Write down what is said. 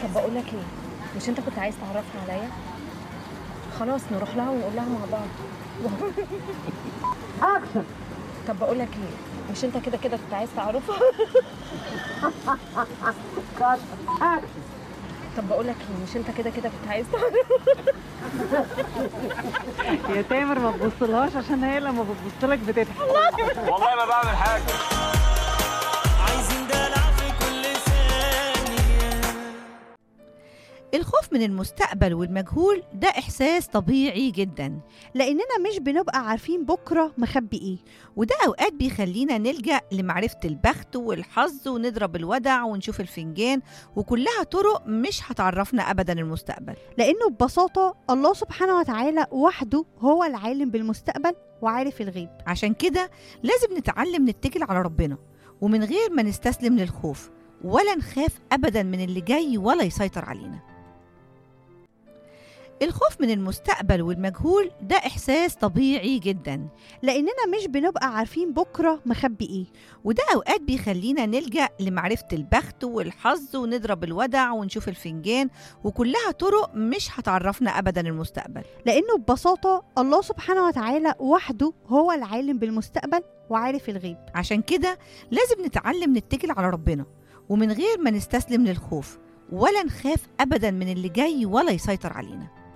طب بقول لك ايه مش انت كنت عايز تعرفها عليا خلاص نروح لها ونقول لها مع بعض اكشن طب بقول لك ايه مش انت كده كده كنت عايز تعرفها كات اكشن طب بقول لك ايه مش انت كده كده كنت عايز تعرفها يا تامر ما تبصلهاش عشان هي لما بتبص لك بتضحك والله ما بعمل حاجه عايزين دلع في كل ثانية الخوف من المستقبل والمجهول ده إحساس طبيعي جدا لاننا مش بنبقى عارفين بكره مخبي ايه وده أوقات بيخلينا نلجأ لمعرفة البخت والحظ ونضرب الودع ونشوف الفنجان وكلها طرق مش هتعرفنا أبدا المستقبل لانه ببساطه الله سبحانه وتعالى وحده هو العالم بالمستقبل وعارف الغيب عشان كده لازم نتعلم نتكل على ربنا ومن غير ما نستسلم للخوف ولا نخاف أبدا من اللي جاي ولا يسيطر علينا الخوف من المستقبل والمجهول ده إحساس طبيعي جدا لاننا مش بنبقى عارفين بكره مخبي ايه وده أوقات بيخلينا نلجأ لمعرفة البخت والحظ ونضرب الودع ونشوف الفنجان وكلها طرق مش هتعرفنا أبدا المستقبل لانه ببساطه الله سبحانه وتعالى وحده هو العالم بالمستقبل وعارف الغيب عشان كده لازم نتعلم نتكل على ربنا ومن غير ما نستسلم للخوف ولا نخاف أبدا من اللي جاي ولا يسيطر علينا